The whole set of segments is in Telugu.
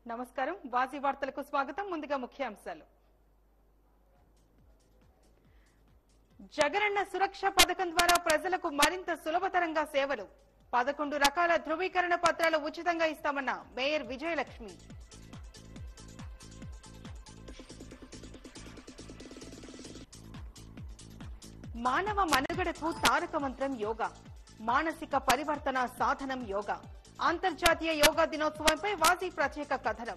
నమస్కారం వాజీ వార్తలకు స్వాగతం ముందుగా ముఖ్యాంశాలు జగనన్న సురక్ష పథకం ద్వారా ప్రజలకు మరింత సులభతరంగా సేవలు పదకొండు రకాల ధృవీకరణ పత్రాలు ఉచితంగా ఇస్తామన్న మేయర్ విజయలక్ష్మి మానవ మనుగడకు తారక మంత్రం యోగా మానసిక పరివర్తన సాధనం యోగా అంతర్జాతీయ యోగా దినోత్సవంపై వాజీ ప్రత్యేక కథనం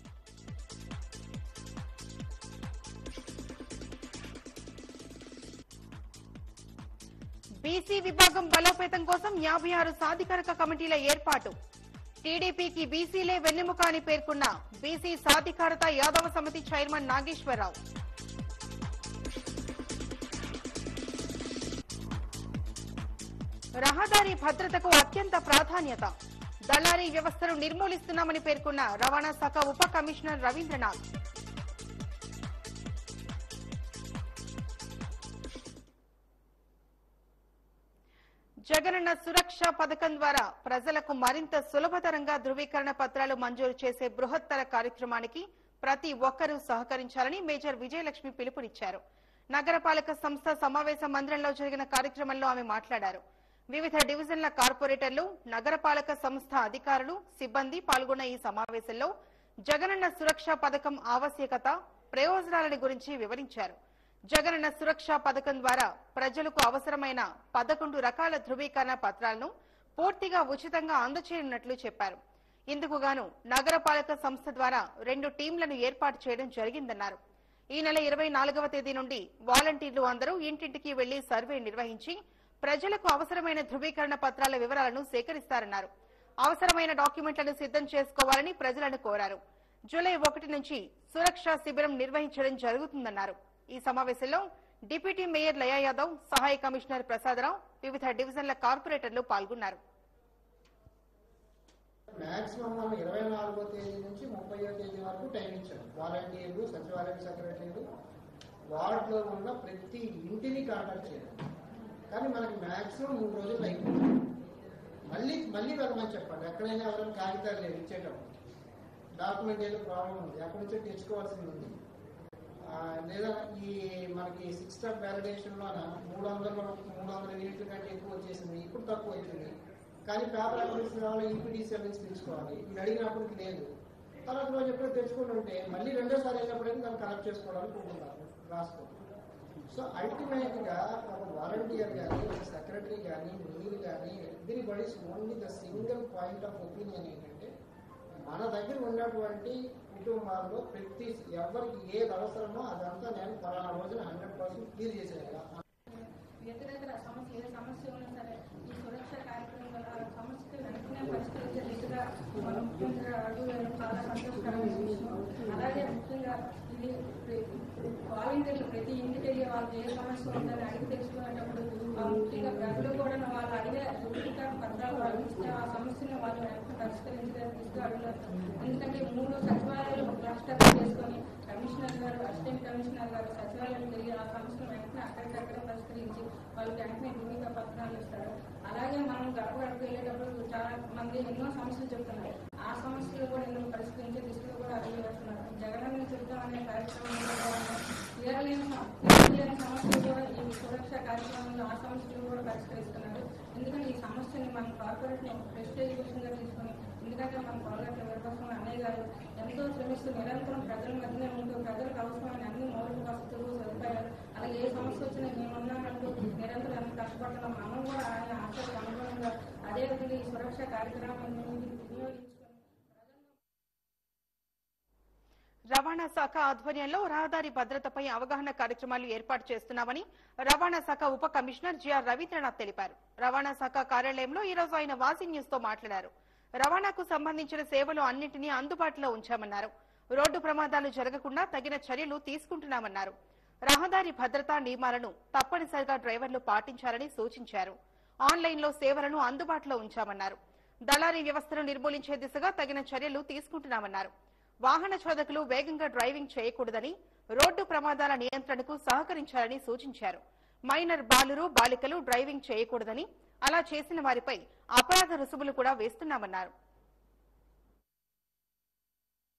బీసీ విభాగం బలోపేతం కోసం యాభై ఆరు సాధికారక కమిటీల ఏర్పాటు టీడీపీకి బీసీలే వెన్నెముక అని పేర్కొన్న బీసీ సాధికారత యాదవ సమితి చైర్మన్ నాగేశ్వరరావు రహదారి భద్రతకు అత్యంత ప్రాధాన్యత దళారీ వ్యవస్థను నిర్మూలిస్తున్నామని పేర్కొన్న రవాణా శాఖ ఉప కమిషనర్ రవీంద్రనాథ్ జగనన్న సురక్ష పథకం ద్వారా ప్రజలకు మరింత సులభతరంగా ధృవీకరణ పత్రాలు మంజూరు చేసే బృహత్తర కార్యక్రమానికి ప్రతి ఒక్కరూ సహకరించాలని మేజర్ విజయలక్ష్మి పిలుపునిచ్చారు నగరపాలక సంస్థ సమావేశ మందిరంలో జరిగిన కార్యక్రమంలో ఆమె మాట్లాడారు వివిధ డివిజన్ల కార్పొరేటర్లు నగరపాలక సంస్థ అధికారులు సిబ్బంది పాల్గొన్న ఈ సమావేశంలో జగనన్న సురక్ష పథకం ఆవశ్యకత ప్రయోజనాలని గురించి వివరించారు జగనన్న సురక్ష పథకం ద్వారా ప్రజలకు అవసరమైన పదకొండు రకాల ధృవీకరణ పత్రాలను పూర్తిగా ఉచితంగా అందచేయనున్నట్లు చెప్పారు ఇందుకు గాను నగరపాలక సంస్థ ద్వారా రెండు టీంలను ఏర్పాటు చేయడం జరిగిందన్నారు ఈ నెల ఇరవై నాలుగవ తేదీ నుండి వాలంటీర్లు అందరూ ఇంటింటికి వెళ్లి సర్వే నిర్వహించి ప్రజలకు అవసరమైన ధృవీకరణ పత్రాల వివరాలను సేకరిస్తారన్నారు అవసరమైన డాక్యుమెంట్లను సిద్ధం చేసుకోవాలని ప్రజలను కోరారు జూలై ఒకటి నుంచి సురక్ష శిబిరం నిర్వహించడం జరుగుతుందన్నారు ఈ సమావేశంలో డిప్యూటీ మేయర్ లయా యాదవ్ సహాయ కమిషనర్ ప్రసాదరావు వివిధ డివిజన్ల కార్పొరేటర్లు పాల్గొన్నారు మాక్సిమం మనం ఇరవై నాలుగో తేదీ నుంచి ముప్పయో తేదీ వరకు టైం ఇచ్చాం వాలంటీర్లు సచివాలయ సెక్రటరీలు వార్డులో ఉన్న ప్రతి ఇంటిని కాంటాక్ట్ చేయడం కానీ మనకి మాక్సిమం మూడు రోజులు అయిపోయింది మళ్ళీ మళ్ళీ వెళ్ళమని చెప్పండి ఎక్కడైనా ఎవరైనా కాగితాలు లేవు ఇచ్చేటప్పుడు డాక్యుమెంట్ ఏదో ప్రాబ్లం ఉంది అక్కడి నుంచో తెచ్చుకోవాల్సింది ఉంది ఆ, లేదా ఈ మనకి సిక్స్ స్టార్ వ్యాలిడేషన్లోన మూడు వందల మూడు వందల యూనిట్ల కంటే ఎక్కువ వచ్చేసింది ఇప్పుడు తక్కువ అవుతుంది కానీ పేపర్ అప్లికేషన్ కావాలి ఈపీడీ సెవెన్స్ తెచ్చుకోవాలి ఇది అడిగినప్పటికి లేదు తర్వాత రోజు ఎప్పుడో తెచ్చుకుని ఉంటే మళ్ళీ రెండోసారి వెళ్ళినప్పుడైతే దాన్ని కలెక్ట్ చేసుకోవడానికి ఉంటున్నారు రాసుకో సో అల్టిమేట్ గా ఒక వాలంటీర్ కానీ ఒక సెక్రటరీ కానీ మీరు కానీ everybody only the single point of opinion ఏంటంటే మన దగ్గర ఉన్నటువంటి కుటుంబాల్లో ప్రతి ఎవరికి ఏది అవసరమో అదంతా నేను పలానా రోజున హండ్రెడ్ పర్సెంట్ క్లియర్ చేసేయాలి వ్యతిరేక సమస్య ఏ సమస్య ఉన్నా సరే ఈ సురక్ష కార్యక్రమం వల్ల ఆ సమస్యకు వెంటనే పరిష్కరించే దిశగా మన ముఖ్యమంత్రి అడుగు వేయడం చాలా సంతోషకరమైన విషయం అలాగే ముఖ్యంగా ఇది వాలంటీర్లు ప్రతి ఇంటికి వెళ్ళి వాళ్ళకి ఏ సమస్య ఉందని అడిగి తెలుసుకునేటప్పుడు ఆ ముఖ్యంగా ప్రజలు కూడా వాళ్ళు అడిగే ధృవీకరణ పత్రాలు వాళ్ళు ఇస్తే ఆ సమస్యను వాళ్ళు వెంటనే పరిష్కరించడానికి దిశగా అడుగుతారు ఎందుకంటే మూడు సచివాలయాలు ఒక క్లస్టర్ చేసుకొని కమిషనర్ గారు అసిస్టెంట్ కమిషనర్ గారు సచివాలయం తిరిగి ఆ సమస్యను వెంటనే అక్కడికక్కడే పరిష్కరించి వాళ్ళకి వెంటనే భూమిక పత్రాలు ఇస్తారు అలాగే మనం గడప గడప వెళ్ళేటప్పుడు చాలా మంది ఎన్నో సమస్యలు చెప్తున్నారు ఆ సమస్యలు కూడా ఎందుకు పరిష్కరించే దిశలో కూడా అడుగు వేస్తున్నారు జగనన్న చెప్తాం అనే కార్యక్రమంలో కూడా తీరలేని సమ- తీరలేని సమస్యలు కూడా ఈ సురక్ష కార్యక్రమంలో ఆ సమస్యలు కూడా పరిష్కరిస్తున్నారు ఎందుకంటే ఈ సమస్యని మన కార్పొరేట్ ప్రెస్టేజ్ విషయంగా తీసుకొని ఎందుకంటే మన కోలగట్ల వీరభద్రం అన్నయ్య గారు ఎంతో శ్రమిస్తూ నిరంతరం ప్రజల మధ్యనే ఉంటూ ప్రజలకు అవసరమైన అన్ని మౌలిక వసతులు సదుపాయాలు అలాగే ఏ సమస్య వచ్చినా మేమున్నామంటూ నిరంతరం ఎంత కష్టపడుతున్నాం మనం కూడా ఆయన ఆశలకు అనుగుణంగా అదేవిధంగా ఈ సురక్ష కార్యక్రమాన్ని వినియోగించుకొని రవాణా శాఖ ఆధ్వర్యంలో రహదారి భద్రతపై అవగాహన కార్యక్రమాలు ఏర్పాటు చేస్తున్నామని రవాణా శాఖ ఉప కమిషనర్ జిఆర్ రవీంద్రనాథ్ తెలిపారు రవాణా శాఖ కార్యాలయంలో ఈ రోజు ఆయన వాసి న్యూస్ తో మాట్లాడారు రవాణాకు సంబంధించిన సేవలు అన్నింటినీ అందుబాటులో ఉంచామన్నారు రోడ్డు ప్రమాదాలు జరగకుండా తగిన చర్యలు తీసుకుంటున్నామన్నారు రహదారి భద్రతా నియమాలను తప్పనిసరిగా డ్రైవర్లు పాటించాలని సూచించారు ఆన్లైన్ లో సేవలను అందుబాటులో ఉంచామన్నారు దళారీ వ్యవస్థను నిర్మూలించే దిశగా తగిన చర్యలు తీసుకుంటున్నామన్నారు వాహన చోదకులు వేగంగా డ్రైవింగ్ చేయకూడదని రోడ్డు ప్రమాదాల నియంత్రణకు సహకరించాలని సూచించారు మైనర్ బాలురు బాలికలు డ్రైవింగ్ చేయకూడదని అలా చేసిన వారిపై అపరాధ రుసుములు కూడా వేస్తున్నామన్నారు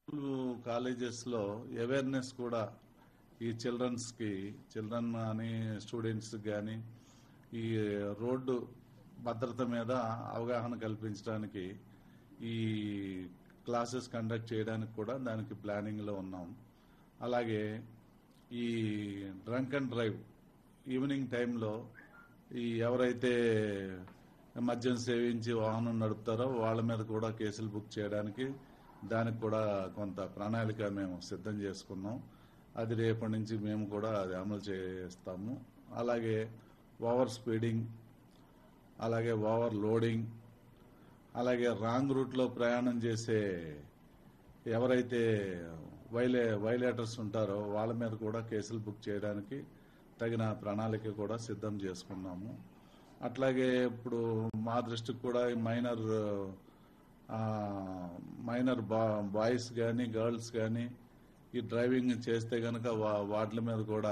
స్కూల్ కాలేజెస్లో అవేర్నెస్ కూడా ఈ చిల్డ్రన్స్కి చిల్డ్రన్ అని స్టూడెంట్స్ కానీ ఈ రోడ్డు భద్రత మీద అవగాహన కల్పించడానికి ఈ క్లాసెస్ కండక్ట్ చేయడానికి కూడా దానికి ప్లానింగ్లో ఉన్నాం అలాగే ఈ డ్రంక్ అండ్ డ్రైవ్ ఈవినింగ్ టైంలో ఈ ఎవరైతే మద్యం సేవించి వాహనం నడుపుతారో వాళ్ళ మీద కూడా కేసులు బుక్ చేయడానికి దానికి కూడా కొంత ప్రణాళిక మేము సిద్ధం చేసుకున్నాం అది రేపటి నుంచి మేము కూడా అది అమలు చేస్తాము అలాగే ఓవర్ స్పీడింగ్ అలాగే ఓవర్ లోడింగ్ అలాగే రాంగ్ రూట్లో ప్రయాణం చేసే ఎవరైతే వైలే వైలేటర్స్ ఉంటారో వాళ్ళ మీద కూడా కేసులు బుక్ చేయడానికి తగిన ప్రణాళిక కూడా సిద్ధం చేసుకున్నాము అట్లాగే ఇప్పుడు మా దృష్టికి కూడా ఈ మైనర్ ఆ, మైనర్ బా బాయ్స్ కానీ గర్ల్స్ కానీ ఈ డ్రైవింగ్ చేస్తే కనుక వాటి మీద కూడా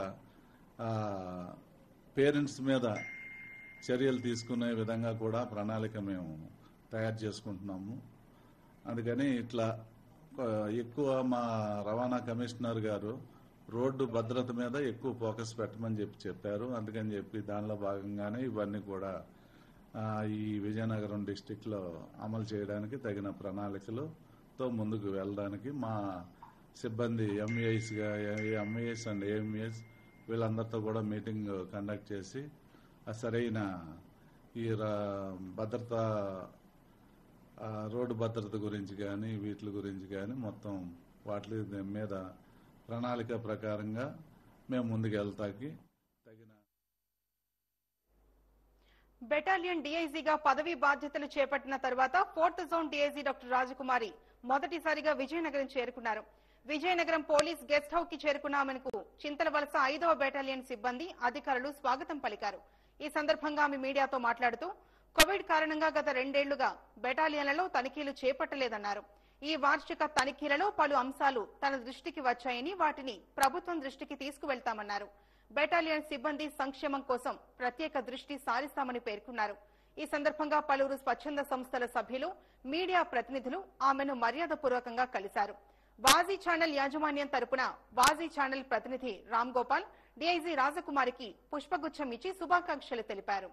పేరెంట్స్ మీద చర్యలు తీసుకునే విధంగా కూడా ప్రణాళిక మేము తయారు చేసుకుంటున్నాము అందుకని ఇట్లా ఆ, ఎక్కువ మా రవాణా కమిషనర్ గారు రోడ్డు భద్రత మీద ఎక్కువ ఫోకస్ పెట్టమని చెప్పి చెప్పారు అందుకని చెప్పి దానిలో భాగంగానే ఇవన్నీ కూడా ఆ, ఈ విజయనగరం డిస్టిక్ లో అమలు చేయడానికి తగిన ప్రణాళికలతో ముందుకు వెళ్ళడానికి మా సిబ్బంది ఎంఈఐస్ ఎంఈఎస్ అండ్ ఏఎంఈఎస్ వీళ్ళందరితో కూడా మీటింగ్ కండక్ట్ చేసి ఆ సరైన ఈ రా- భద్రత ఆ, రోడ్డు భద్రత గురించి కానీ వీటి గురించి కానీ మొత్తం వాటి మీద ప్రణాళిక ప్రకారంగా మేము ముందుకు వెళ్తాకి తగిన బెటాలియన్ డీఐజీగా పదవి బాధ్యతలు చేపట్టిన తర్వాత fourth zone DIG doctor Rajakumari మొదటిసారిగా విజయనగరం చేరుకున్నారు విజయనగరం పోలీస్ గెస్ట్ హౌస్ కి చేరుకున్న ఆమెకు చింతలవలస ఐదవ బెటాలియన్ సిబ్బంది అధికారులు స్వాగతం పలికారు ఈ సందర్భంగా ఆమె మీడియాతో మాట్లాడుతూ కోవిడ్ కారణంగా గత రెండేళ్లుగా బెటాలియన్లలో తనిఖీలు చేపట్టలేదన్నారు ఈ వార్షిక తనిఖీలలో పలు అంశాలు తన దృష్టికి వచ్చాయని వాటిని ప్రభుత్వం దృష్టికి తీసుకువెళ్తామన్నారు బెటాలియన్ సిబ్బంది సంక్షేమం కోసం ప్రత్యేక దృష్టి సారిస్తామని పేర్కొన్నారు ఈ సందర్భంగా పలువురు స్వచ్ఛంద సంస్థల సభ్యులు మీడియా ప్రతినిధులు ఆమెను మర్యాదపూర్వకంగా కలిశారు వాజీ ఛానల్ యాజమాన్యం తరపున వాజీ ఛానల్ ప్రతినిధి రామ్ గోపాల్ డీఐజీ రాజకుమారికి పుష్పగుచ్చం ఇచ్చి శుభాకాంక్షలు తెలిపారు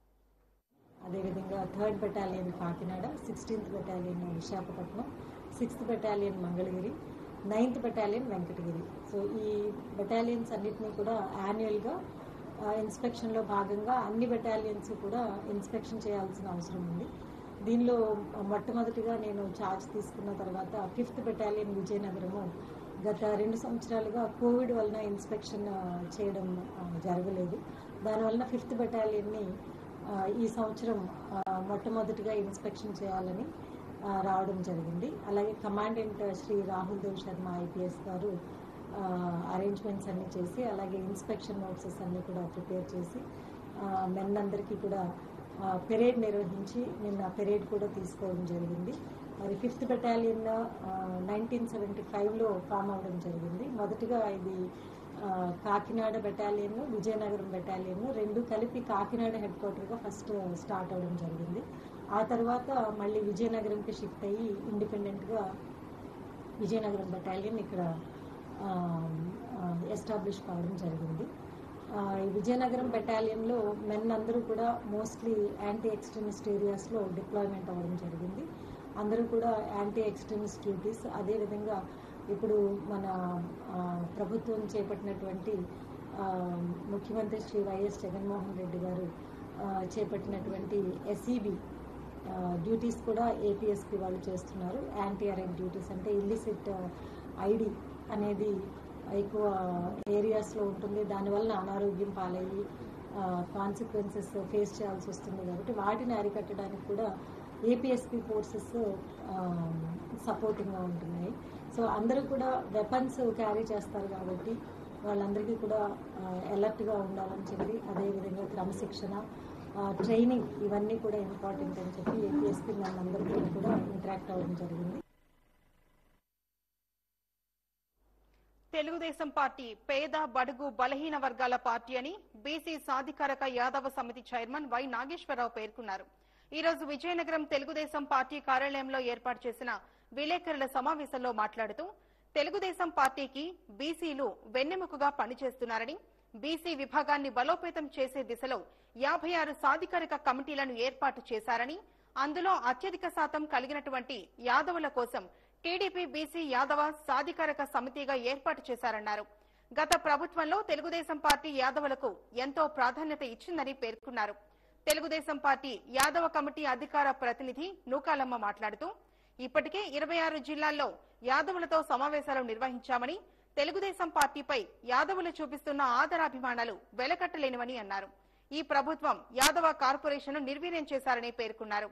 అదేవిధంగా third battalion Kakinada sixteenth battalion Visakhapatnam sixth battalion Mangalagiri ninth battalion Venkatagiri so ఈ బెటాలియన్స్ అన్నిటినీ కూడా యాన్యువల్గా ఇన్స్పెక్షన్లో భాగంగా అన్ని బెటాలియన్స్ కూడా ఇన్స్పెక్షన్ చేయాల్సిన అవసరం ఉంది దీనిలో మొట్టమొదటిగా నేను ఛార్జ్ తీసుకున్న తర్వాత ఫిఫ్త్ బెటాలియన్ విజయనగరము గత రెండు సంవత్సరాలుగా కోవిడ్ వలన ఇన్స్పెక్షన్ ఆ, చేయడం ఆ, జరగలేదు దానివలన ఫిఫ్త్ బెటాలియన్ని ఆ, ఈ సంవత్సరం ఆ, మొట్టమొదటిగా ఇన్స్పెక్షన్ చేయాలని ఆ, రావడం జరిగింది అలాగే కమాండెంట్ శ్రీ రాహుల్ దేవ్ శర్మ ఐపీఎస్ గారు అరేంజ్మెంట్స్ అన్ని చేసి అలాగే ఇన్స్పెక్షన్ నోట్సెస్ అన్ని కూడా ప్రిపేర్ చేసి మెన్ అందరికీ కూడా పెరేడ్ నిర్వహించి నిన్న పెరేడ్ కూడా తీసుకోవడం జరిగింది మరి ఫిఫ్త్ బెటాలియన్ నైన్టీన్ సెవెంటీ ఫైవ్లో ఫామ్ అవ్వడం జరిగింది మొదటిగా ఇది ఆ, కాకినాడ బెటాలియన్ విజయనగరం బెటాలియన్ రెండు కలిపి కాకినాడ హెడ్ క్వార్టర్గా ఫస్ట్ స్టార్ట్ అవ్వడం జరిగింది ఆ తర్వాత మళ్ళీ విజయనగరంకి షిఫ్ట్ అయ్యి ఇండిపెండెంట్గా విజయనగరం బెటాలియన్ ఇక్కడ ఎస్టాబ్లిష్ కావడం జరిగింది ఆ, ఈ విజయనగరం బెటాలియన్లో మెన్ అందరూ కూడా మోస్ట్లీ యాంటీ ఎక్స్ట్రీమిస్ట్ ఏరియాస్లో డిప్లాయ్మెంట్ అవ్వడం జరిగింది అందరూ కూడా యాంటీ ఎక్స్ట్రీమిస్ట్ డ్యూటీస్ అదేవిధంగా ఇప్పుడు మన ఆ, ప్రభుత్వం చేపట్టినటువంటి ఆ, ముఖ్యమంత్రి శ్రీ వైఎస్ జగన్మోహన్ రెడ్డి గారు ఆ, చేపట్టినటువంటి ఎస్ఈబి డ్యూటీస్ కూడా ఏపీఎస్పి వాళ్ళు చేస్తున్నారు యాంటీ అరెంట్ డ్యూటీస్ అంటే ఇల్లిసిట్ ఐడి అనేది ఎక్కువ ఏరియాస్లో ఉంటుంది దానివల్ల అనారోగ్యం పాలయ్యి కాన్సిక్వెన్సెస్ ఫేస్ చేయాల్సి వస్తుంది కాబట్టి వాటిని అరికట్టడానికి కూడా ఏపీఎస్పి ఫోర్సెస్ సపోర్టింగ్గా ఉంటున్నాయి సో అందరూ కూడా వెపన్స్ క్యారీ చేస్తారు కాబట్టి వాళ్ళందరికీ కూడా అలర్ట్గా ఉండాలని చెప్పి అదేవిధంగా క్రమశిక్షణ ట్రైనింగ్ ఇవన్నీ కూడా ఇంపార్టెంట్ అని చెప్పి ఏపీఎస్పి మనందరికీ కూడా ఇంటరాక్ట్ అవ్వడం జరిగింది తెలుగుదేశం పార్టీ పేద బడుగు బలహీన వర్గాల పార్టీ అని బీసీ సాధికారక యాదవ సమితి చైర్మన్ వై నాగేశ్వరరావు పేర్కొన్నారు ఈ రోజు విజయనగరం తెలుగుదేశం పార్టీ కార్యాలయంలో ఏర్పాటు చేసిన విలేకరుల సమావేశంలో మాట్లాడుతూ తెలుగుదేశం పార్టీకి బీసీలు వెన్నెముకగా పనిచేస్తున్నారని బీసీ విభాగాన్ని బలోపేతం చేసే దిశలో యాభై ఆరు సాధికారిక కమిటీలను ఏర్పాటు చేశారని అందులో అత్యధిక శాతం కలిగినటువంటి యాదవుల కోసం టీడీపీ బీసీ యాదవ సాధికారక సమితిగా ఏర్పాటు చేశారన్నారు గత ప్రభుత్వంలో తెలుగుదేశం పార్టీ యాదవులకు ఎంతో ప్రాధాన్యత ఇచ్చిందని పేర్కొన్నారు తెలుగుదేశం పార్టీ యాదవ కమిటీ అధికార ప్రతినిధి నూకాలమ్మ మాట్లాడుతూ ఇప్పటికే ఇరవై ఆరు జిల్లాల్లో యాదవులతో సమావేశాలు నిర్వహించామని తెలుగుదేశం పార్టీపై యాదవులు చూపిస్తున్న ఆదరాభిమానాలు వెలకట్టలేనివని అన్నారు ఈ ప్రభుత్వం యాదవ కార్పొరేషన్ నిర్వీర్యం చేశారని పేర్కొన్నారు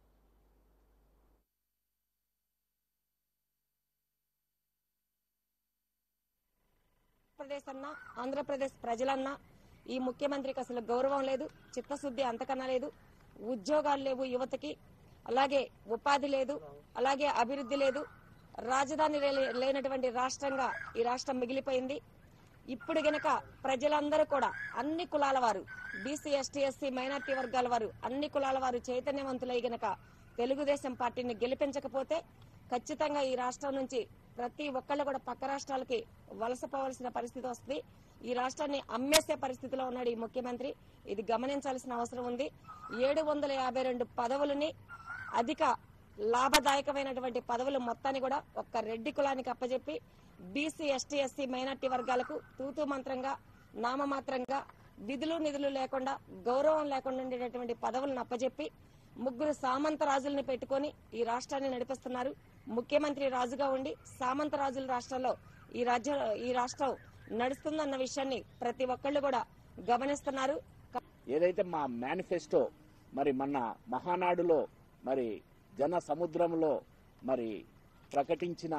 ఆంధ్రప్రదేశ్ అన్నా ఆంధ్రప్రదేశ్ ప్రజలన్నా ఈ ముఖ్యమంత్రికి అసలు గౌరవం లేదు చిత్తశుద్ధి అంతకన్నా లేదు ఉద్యోగాలు లేవు యువతకి అలాగే ఉపాధి లేదు అలాగే అభివృద్ధి లేదు రాజధాని లే- లేనటువంటి రాష్ట్రంగా ఈ రాష్ట్రం మిగిలిపోయింది ఇప్పుడు గనక ప్రజలందరూ కూడా అన్ని కులాల వారు బీసీ ఎస్టీ ఎస్సీ మైనార్టీ వర్గాల వారు అన్ని కులాల వారు చైతన్యవంతులై గనక తెలుగుదేశం పార్టీని గెలిపించకపోతే ఖచ్చితంగా ఈ రాష్ట్రం నుంచి ప్రతి ఒక్కళ్ళు కూడా పక్క రాష్ట్రాలకి వలసపోవలసిన పరిస్థితి వస్తుంది ఈ రాష్ట్రాన్ని అమ్మేసే పరిస్థితిలో ఉన్నాడు ఈ ముఖ్యమంత్రి ఇది గమనించాల్సిన అవసరం ఉంది ఏడు వందల యాభై రెండు పదవులని అధిక లాభదాయకమైనటువంటి పదవులు మొత్తాన్ని కూడా ఒక్క రెడ్డి కులానికి అప్పజెప్పి బీసీ ఎస్టీ ఎస్సీ మైనార్టీ వర్గాలకు తూతూ మంత్రంగా నామమాత్రంగా విధులు నిధులు లేకుండా గౌరవం లేకుండా ఉండేటటువంటి పదవులను అప్పజెప్పి ముగ్గురు సామంత రాజుల్ని పెట్టుకొని ఈ రాష్ట్రాన్ని నడిపిస్తున్నారు ముఖ్యమంత్రి రాజుగా ఉండి సామంత రాజుల రాష్ట్రంలో ఈ రాజ్య ఈ రాష్ట్రం నడుస్తుందన్న విషయాన్ని ప్రతి ఒక్కళ్ళు కూడా గమనిస్తున్నారు ఏదైతే మా మేనిఫెస్టో మరి మొన్న మహానాడులో మరి జన సముద్రంలో మరి ప్రకటించిన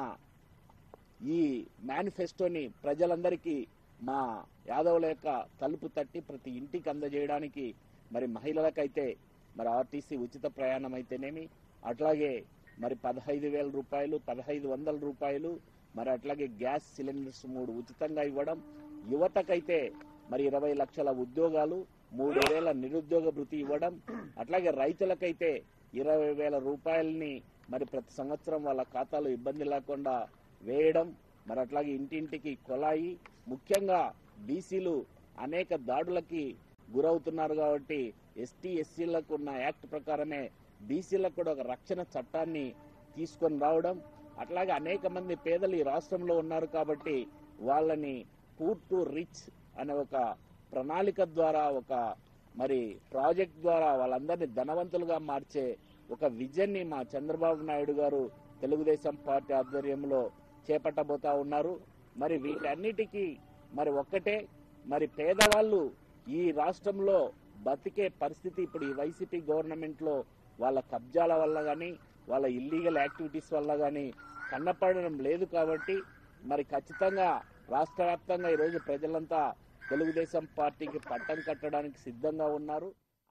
ఈ మేనిఫెస్టోని ప్రజలందరికీ మా యాదవుల యొక్క తలుపు తట్టి ప్రతి ఇంటికి అందజేయడానికి మరి మహిళలకైతే మరి ఆర్టీసీ ఉచిత ప్రయాణం అయితేనేమి అట్లాగే మరి పదహైదు వేల రూపాయలు పదహైదు వందల రూపాయలు మరి అట్లాగే గ్యాస్ సిలిండర్స్ మూడు ఉచితంగా ఇవ్వడం యువతకైతే మరి ఇరవై లక్షల ఉద్యోగాలు మూడు వేల నిరుద్యోగ భృతి ఇవ్వడం అట్లాగే రైతులకైతే ఇరవై వేల రూపాయలని మరి ప్రతి సంవత్సరం వాళ్ళ ఖాతాలో ఇబ్బంది లేకుండా వేయడం మరి అట్లాగే ఇంటింటికి కొలాయి ముఖ్యంగా బీసీలు అనేక దాడులకి గురవుతున్నారు కాబట్టి ఎస్టీ ఎస్సీలకు ఉన్న యాక్ట్ ప్రకారమే బీసీలకు కూడా ఒక రక్షణ చట్టాన్ని తీసుకొని రావడం అట్లాగే అనేక మంది పేదలు ఈ రాష్ట్రంలో ఉన్నారు కాబట్టి వాళ్ళని పూర్ టు రిచ్ అనే ఒక ప్రణాళిక ద్వారా ఒక మరి ప్రాజెక్ట్ ద్వారా వాళ్ళందరినీ ధనవంతులుగా మార్చే ఒక విజన్ ని మా చంద్రబాబు నాయుడు గారు తెలుగుదేశం పార్టీ ఆధ్వర్యంలో చేపట్టబోతా ఉన్నారు మరి వీటన్నిటికీ మరి ఒక్కటే మరి పేదవాళ్ళు ఈ రాష్ట్రంలో బతికే పరిస్థితి ఇప్పుడు ఈ వైసీపీ గవర్నమెంట్ లో వాళ్ళ కబ్జాల వల్ల గాని వాళ్ళ ఇల్లీగల్ యాక్టివిటీస్ వల్ల గాని కన్నపడడం లేదు కాబట్టి మరి ఖచ్చితంగా రాష్ట్ర వ్యాప్తంగా ఈరోజు ప్రజలంతా తెలుగుదేశం పార్టీకి పట్టం కట్టడానికి సిద్ధంగా ఉన్నారు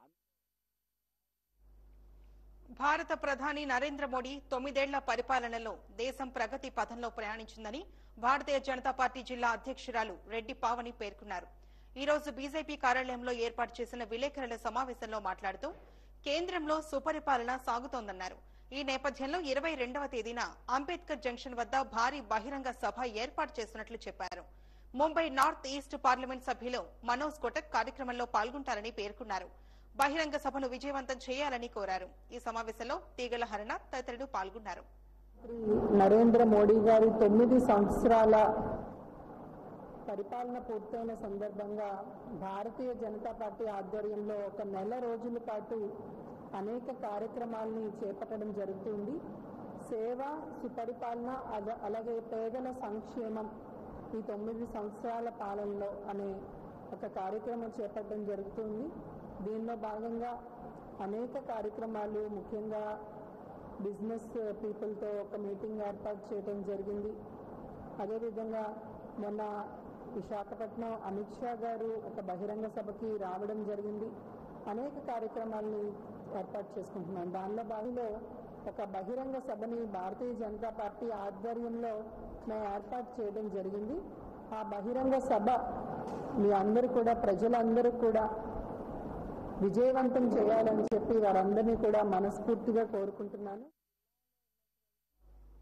భారత ప్రధాని నరేంద్ర మోడీ తొమ్మిదేళ్ల పరిపాలనలో దేశం ప్రగతి పథంలో ప్రయాణించిందని భారతీయ జనతా పార్టీ జిల్లా అధ్యక్షురాలు రెడ్డి పావని పేర్కొన్నారు ఈ రోజు బీజేపీ కార్యాలయంలో ఏర్పాటు చేసిన విలేకరుల సమావేశంలో మాట్లాడుతూ కేంద్రంలో సుపరిపాలన సాగుతోందన్నారు ఈ నేపథ్యంలో ఇరవై రెండవ తేదీన అంబేద్కర్ జంక్షన్ వద్ద భారీ బహిరంగ సభ ఏర్పాటు చేస్తున్నట్లు చెప్పారు ముంబై నార్త్ ఈస్ట్ పార్లమెంట్ సభ్యులు మనోజ్ కొటక్ కార్యక్రమంలో పాల్గొంటారని పేర్కొన్నారు బహిరంగ సభను విజయవంతం చేయాలని కోరారు ఈ సమావేశంలో తీగల హరణ తదితరులు పాల్గొన్నారు నరేంద్ర మోడీ గారి తొమ్మిది సంవత్సరాల పరిపాలన పూర్తయిన సందర్భంగా భారతీయ జనతా పార్టీ ఆధ్వర్యంలో ఒక నెల రోజుల పాటు అనేక కార్యక్రమాల్ని చేపట్టడం జరుగుతుంది సేవ సుపరిపాలన అల- అలాగే పేదల సంక్షేమం ఈ తొమ్మిది సంవత్సరాల పాలనలో అనే ఒక కార్యక్రమం చేపట్టడం జరుగుతుంది దీనిలో భాగంగా అనేక కార్యక్రమాలు ముఖ్యంగా బిజినెస్ పీపుల్తో ఒక మీటింగ్ ఏర్పాటు చేయడం జరిగింది అదేవిధంగా మొన్న విశాఖపట్నం అమిత్ షా గారు ఒక బహిరంగ సభకి రావడం జరిగింది అనేక కార్యక్రమాల్ని ఏర్పాటు చేసుకుంటున్నాం దానిలో భాగంలో ఒక బహిరంగ సభని భారతీయ జనతా పార్టీ ఆధ్వర్యంలో మేము ఏర్పాటు చేయడం జరిగింది ఆ బహిరంగ సభ మీ అందరూ కూడా ప్రజలందరూ కూడా విజయవంతం చేయాలని చెప్పి వారందరినీ కూడా మనస్ఫూర్తిగా కోరుకుంటున్నాను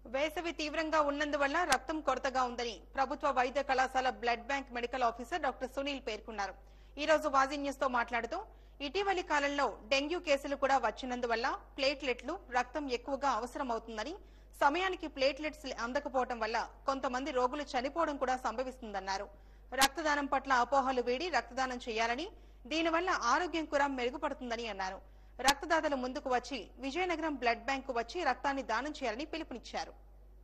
వేసవి తీవ్రంగా ఉన్నందువల్ల రక్తం కొరతగా ఉందని ప్రభుత్వ వైద్య కళాశాల blood bank medical officer doctor Sunil పేర్కొన్నారు ఈ రోజు వాజీ న్యూస్ తో మాట్లాడుతూ ఇటీవలి కాలంలో డెంగ్యూ కేసులు కూడా వచ్చినందువల్ల ప్లేట్లెట్లు రక్తం ఎక్కువగా అవసరమవుతుందని సమయానికి ప్లేట్లెట్స్ అందకపోవడం వల్ల కొంతమంది రోగులు చనిపోవడం కూడా సంభవిస్తుందన్నారు రక్తదానం పట్ల అపోహలు వీడి రక్తదానం చేయాలని దీనివల్ల ఆరోగ్యం కూడా మెరుగుపడుతుందని అన్నారు రక్తదాతలు ముందుకు వచ్చి విజయనగరం బ్లడ్ బ్యాంకు వచ్చి రక్తాన్ని దానం చేయాలని పిలుపునిచ్చారు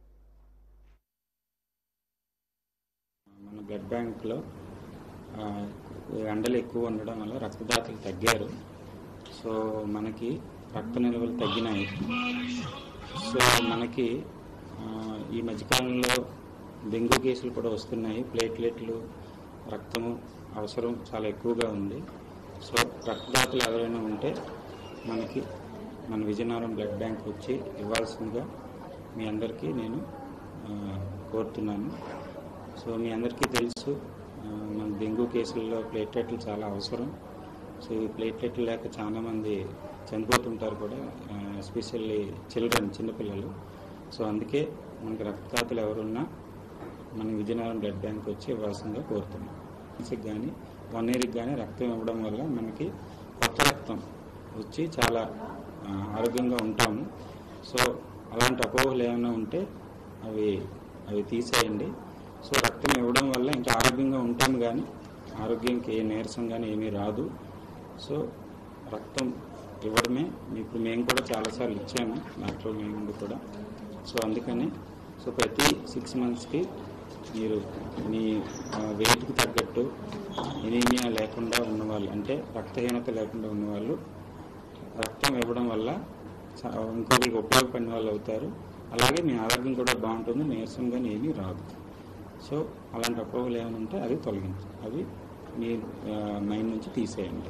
మన బ్లడ్ బ్యాంక్లో ఆ, ఈ ఎండలు ఎక్కువ ఉండడం వల్ల రక్తదాతలు తగ్గారు సో మనకి రక్త నిల్వలు తగ్గినాయి సో మనకి ఆ, ఈ మధ్యకాలంలో డెంగ్యూ కేసులు కూడా వస్తున్నాయి ప్లేట్లెట్లు రక్తము అవసరం చాలా ఎక్కువగా ఉంది సో రక్తదాతలు ఎవరైనా ఉంటే మనకి మన విజయనగరం బ్లడ్ బ్యాంక్ వచ్చి ఇవ్వాల్సిందిగా మీ అందరికీ నేను ఆ, కోరుతున్నాను సో మీ అందరికీ తెలుసు ఆ, మన డెంగ్యూ కేసుల్లో ప్లేట్లెట్లు చాలా అవసరం సో ఈ ప్లేట్లెట్లు లేక చాలామంది చనిపోతుంటారు కూడా ఎస్పెషల్లీ చిల్డ్రన్ చిన్నపిల్లలు సో అందుకే మనకి రక్తదాతలు ఎవరున్నా మన విజయనగరం బ్లడ్ బ్యాంక్ వచ్చి ఇవ్వాల్సిందిగా కోరుతున్నాం మనిషికి కానీ వన్ ఇయర్కి కానీ రక్తం ఇవ్వడం వల్ల మనకి కొత్త రక్తం వచ్చి చాలా ఆ, ఆరోగ్యంగా ఉంటాము సో అలాంటి అపోహలు ఏమైనా ఉంటే అవి అవి తీసేయండి సో రక్తం ఇవ్వడం వల్ల ఇంకా ఆరోగ్యంగా ఉంటాం కానీ ఆరోగ్యంకి ఏ నీరసం కానీ ఏమీ రాదు సో రక్తం ఇవ్వడమే ఇప్పుడు మేము కూడా చాలాసార్లు ఇచ్చాము డాక్టర్ మేము ముందు కూడా సో అందుకని సో ప్రతి సిక్స్ మంత్స్కి మీరు మీ వెయిట్కి తగ్గట్టు ఎనీమియా లేకుండా ఉన్నవాళ్ళు అంటే రక్తహీనత లేకుండా ఉన్నవాళ్ళు రక్తం ఇవ్వడం వల్ల చా- ఇంకొకరికి ఉపయోగపడిన వాళ్ళు అవుతారు అలాగే మీ ఆరోగ్యం కూడా బాగుంటుంది నీరసం కానీ ఏమీ రాదు సో అలాంటి అపోహలు ఏమైనా ఉంటే అది తొలగించు అవి మీ మైండ్ నుంచి తీసేయండి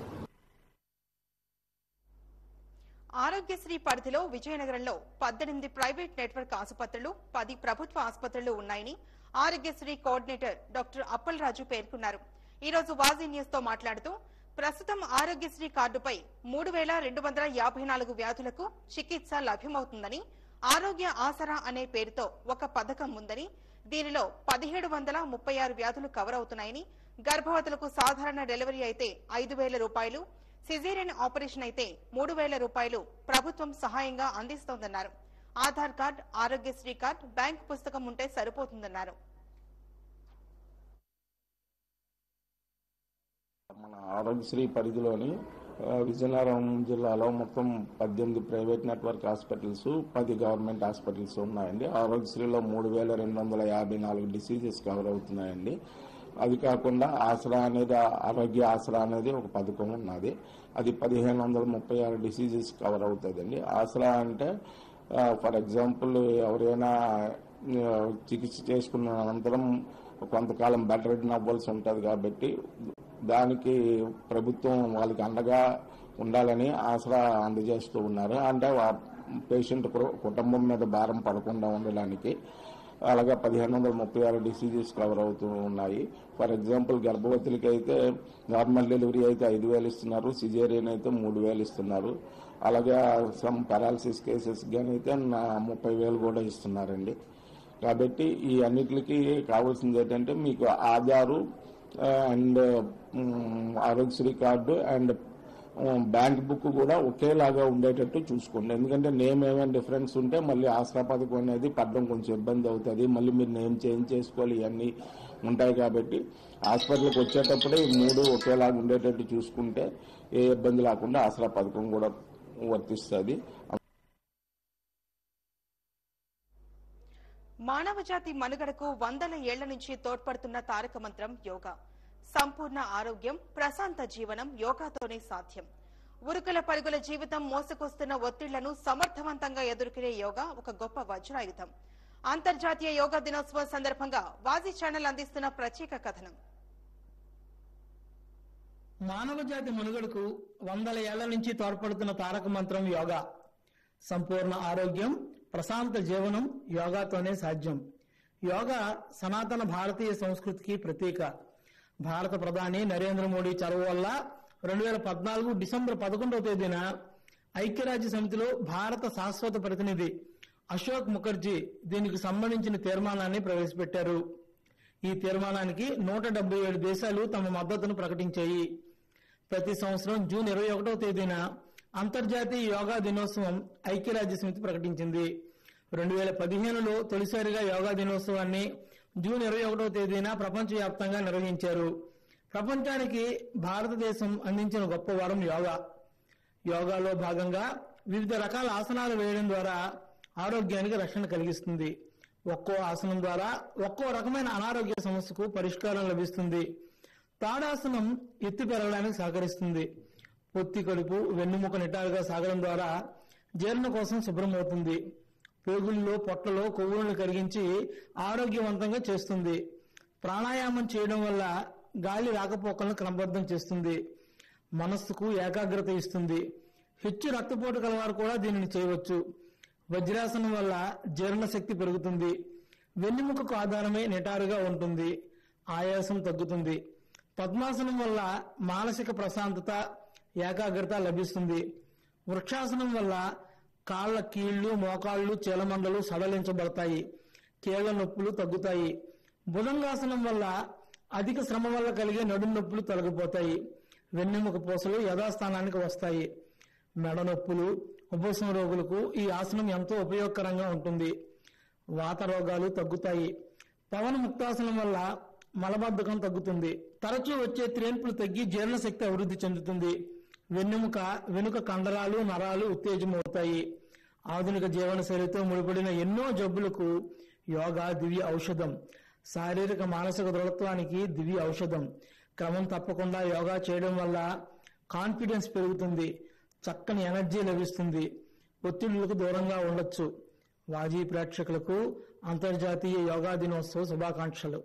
ఆరోగ్యశ్రీ పరిధిలో విజయనగరంలో పద్దెనిమిది ప్రైవేట్ నెట్వర్క్ ఆసుపత్రులు పది ప్రభుత్వ ఆసుపత్రులు ఉన్నాయని ఆరోగ్యశ్రీ కోఆర్డినేటర్ డాక్టర్ అప్పలరాజు పేర్కొన్నారు ఈ రోజు వాజీ న్యూస్ తో మాట్లాడుతూ ప్రస్తుతం ఆరోగ్యశ్రీ కార్డుపై మూడు వేల రెండు వందల యాభై నాలుగు వ్యాధులకు చికిత్స లభ్యమవుతుందని ఆరోగ్య ఆసరా అనే పేరుతో ఒక పథకం ఉందని దీనిలో పదిహేడు వందల ముప్పై ఆరు వ్యాధులు కవర్ అవుతున్నాయని గర్భవతులకు సాధారణ డెలివరీ అయితే ఐదు వేల రూపాయలు సిజేరియన్ ఆపరేషన్ అయితే మూడు వేల రూపాయలు ప్రభుత్వం సహాయంగా అందిస్తోందన్నారు Aadhaar card Aarogyasri card bank పుస్తకం ఉంటే సరిపోతుందన్నారు మన ఆరోగ్యశ్రీ పరిధిలోని ఆ, విజయనగరం జిల్లాలో మొత్తం పద్దెనిమిది ప్రైవేట్ నెట్వర్క్ హాస్పిటల్స్ పది గవర్నమెంట్ హాస్పిటల్స్ ఉన్నాయండి ఆరోగ్యశ్రీలో మూడు వేల రెండు వందల యాభై నాలుగు డిసీజెస్ కవర్ అవుతున్నాయండి అది కాకుండా ఆసరా అనేది ఆరోగ్య ఆసరా అనేది ఒక పథకం ఉన్నది అది పదిహేను వందల ముప్పై ఆరు డిసీజెస్ కవర్ అవుతుందండి ఆసరా అంటే ఫర్ ఎగ్జాంపుల్ ఎవరైనా ఆ, చికిత్స చేసుకున్న అనంతరం కొంతకాలం బెడ్ రిటర్న్ అవ్వాల్సి ఉంటుంది కాబట్టి దానికి ప్రభుత్వం వాళ్ళకి అండగా ఉండాలని ఆసరా అందజేస్తూ ఉన్నారు అంటే పేషెంట్ కుటుంబం మీద భారం పడకుండా ఉండడానికి అలాగే పదిహేను వందల ముప్పై ఆరు డిసీజెస్ కవర్ అవుతూ ఉన్నాయి ఫర్ ఎగ్జాంపుల్ గర్భవతులకి అయితే నార్మల్ డెలివరీ అయితే ఐదు వేలు ఇస్తున్నారు సిజేరియన్ అయితే మూడు వేలు ఇస్తున్నారు అలాగే సమ్ పెరాలసిస్ కేసెస్ కానీ అయితే నా ముప్పై వేలు కూడా ఇస్తున్నారండి కాబట్టి ఈ అన్నిటికి కావాల్సింది ఏంటంటే మీకు Aadhaar and Aarogyasri card and bank book కూడా ఒకేలాగా ఉండేటట్టు చూసుకోండి ఎందుకంటే నేమ్ ఏమైనా డిఫరెన్స్ ఉంటే మళ్ళీ ఆసరా పథకం అనేది పడడం కొంచెం ఇబ్బంది అవుతుంది మళ్ళీ మీరు నేమ్ చేంజ్ చేసుకోవాలి ఇవన్నీ ఉంటాయి కాబట్టి హాస్పిటల్కి వచ్చేటప్పుడే ఈ మూడు ఒకేలాగా ఉండేటట్టు చూసుకుంటే ఏ ఇబ్బంది లేకుండా ఆసరా పథకం కూడా వర్తిస్తుంది మానవ జాతి మనుగడకు వందల ఏళ్ల నుంచి తోడ్పడుతున్న తారక మంత్రం యోగా సంపూర్ణ ఆరోగ్యం ప్రశాంత జీవనం యోగాతోనే సాధ్యం ఉరుకుల పరుగుల జీవితం మోసుకొస్తున్న ఒత్తిళ్లను సమర్థవంతంగా ఎదుర్కొనే యోగా ఒక గొప్ప వజ్రాయుధం అంతర్జాతీయ యోగా దినోత్సవం సందర్భంగా వాజీ ఛానల్ అందిస్తున్న ప్రత్యేక కథనం మానవ జాతి మనుగడకు వందల ఏళ్ల నుంచి తోడ్పడుతున్న తారక మంత్రం యోగా సంపూర్ణ ఆరోగ్యం ప్రశాంత జీవనం యోగాతోనే సాధ్యం యోగా సనాతన భారతీయ సంస్కృతికి ప్రతీక భారత ప్రధాని నరేంద్ర మోడీ చొరవ వల్ల రెండు వేల పద్నాలుగు డిసెంబర్ పదకొండవ తేదీన ఐక్యరాజ్య సమితిలో భారత శాశ్వత ప్రతినిధి అశోక్ ముఖర్జీ దీనికి సంబంధించిన తీర్మానాన్ని ప్రవేశపెట్టారు ఈ తీర్మానానికి నూట డెబ్బై ఏడు దేశాలు తమ మద్దతును ప్రకటించాయి ప్రతి సంవత్సరం జూన్ ఇరవై ఒకటవ తేదీన అంతర్జాతీయ యోగా దినోత్సవం ఐక్యరాజ్య సమితి ప్రకటించింది రెండు వేల పదిహేనులో తొలిసారిగా యోగా దినోత్సవాన్ని జూన్ ఇరవై ఒకటవ తేదీన ప్రపంచవ్యాప్తంగా నిర్వహించారు ప్రపంచానికి భారతదేశం అందించిన గొప్ప వరం యోగా యోగాలో భాగంగా వివిధ రకాల ఆసనాలు వేయడం ద్వారా ఆరోగ్యానికి రక్షణ కలిగిస్తుంది ఒక్కో ఆసనం ద్వారా ఒక్కో రకమైన అనారోగ్య సమస్యకు పరిష్కారం లభిస్తుంది తాడాసనం ఎత్తి పెరగడానికి సహకరిస్తుంది పొత్తి కడుపు వెన్నుముక నిటారుగా సాగడం ద్వారా జీర్ణ కోసం శుభ్రమవుతుంది పేగుల్లో పొట్టలో కొవ్వులను కరిగించి ఆరోగ్యవంతంగా చేస్తుంది ప్రాణాయామం చేయడం వల్ల గాలి రాకపోకలను క్రమబద్ధం చేస్తుంది మనస్సుకు ఏకాగ్రత ఇస్తుంది హెచ్చు రక్తపోటు కలవారు కూడా దీనిని చేయవచ్చు వజ్రాసనం వల్ల జీర్ణశక్తి పెరుగుతుంది వెన్నెముకకు ఆధారమే నిటారుగా ఉంటుంది ఆయాసం తగ్గుతుంది పద్మాసనం వల్ల మానసిక ప్రశాంతత ఏకాగ్రత లభిస్తుంది వృక్షాసనం వల్ల కాళ్ళ కీళ్లు మోకాళ్ళు చీలమండలు సడలించబడతాయి కీళ్ల నొప్పులు తగ్గుతాయి బుధంగాసనం వల్ల అధిక శ్రమ వల్ల కలిగే నడుము నొప్పులు తొలగిపోతాయి వెన్నెముక పూసలు యథాస్థానానికి వస్తాయి మెడ నొప్పులు ఉపశమ రోగులకు ఈ ఆసనం ఎంతో ఉపయోగకరంగా ఉంటుంది వాత రోగాలు తగ్గుతాయి పవన ముక్తాసనం వల్ల మలబద్ధకం తగ్గుతుంది తరచూ వచ్చే త్రేన్పులు తగ్గి జీర్ణశక్తి అభివృద్ధి చెందుతుంది వెన్నెముక వెనుక కండరాలు నరాలు ఉత్తేజమవుతాయి ఆధునిక జీవనశైలితో ముడిపడిన ఎన్నో జబ్బులకు యోగా దివ్య ఔషధం శారీరక మానసిక దృఢత్వానికి దివ్య ఔషధం క్రమం తప్పకుండా యోగా చేయడం వల్ల కాన్ఫిడెన్స్ పెరుగుతుంది చక్కని ఎనర్జీ లభిస్తుంది ఒత్తిడులకు దూరంగా ఉండొచ్చు వాజీ ప్రేక్షకులకు అంతర్జాతీయ యోగా దినోత్సవ శుభాకాంక్షలు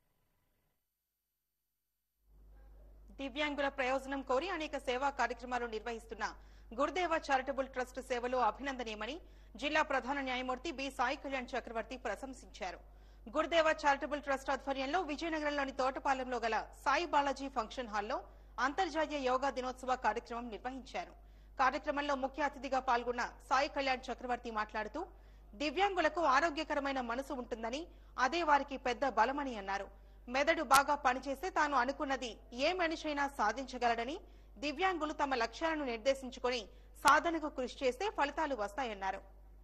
దివ్యాంగుల ప్రయోజనం కోరి అనేక సేవా కార్యక్రమాలు నిర్వహిస్తున్న గురుదేవ చారిటబుల్ ట్రస్ట్ సేవలు అభినందనీయమని జిల్లా ప్రధాన న్యాయమూర్తి బి సాయి కళ్యాణ్ చక్రవర్తి ప్రశంసించారు గురుదేవ చారిటబుల్ ట్రస్ట్ ఆధ్వర్యంలో విజయనగరంలోని తోటపాలెంలో గల సాయి బాలాజీ ఫంక్షన్ హాల్లో అంతర్జాతీయ యోగా దినోత్సవ కార్యక్రమం నిర్వహించారు కార్యక్రమంలో ముఖ్య అతిథిగా పాల్గొన్న సాయి కళ్యాణ్ చక్రవర్తి మాట్లాడుతూ దివ్యాంగులకు ఆరోగ్యకరమైన మనసు ఉంటుందని అదే వారికి పెద్ద బలమని అన్నారు మెదడు బాగా పనిచేస్తే తాను అనుకున్నది ఏ మనిషైనా సాధించగలడని దివ్యాంగులు తమ లక్ష్యాలను నిర్దేశించుకొని సాధనకు కృషి చేస్తే ఫలితాలు వస్తాయన్నారు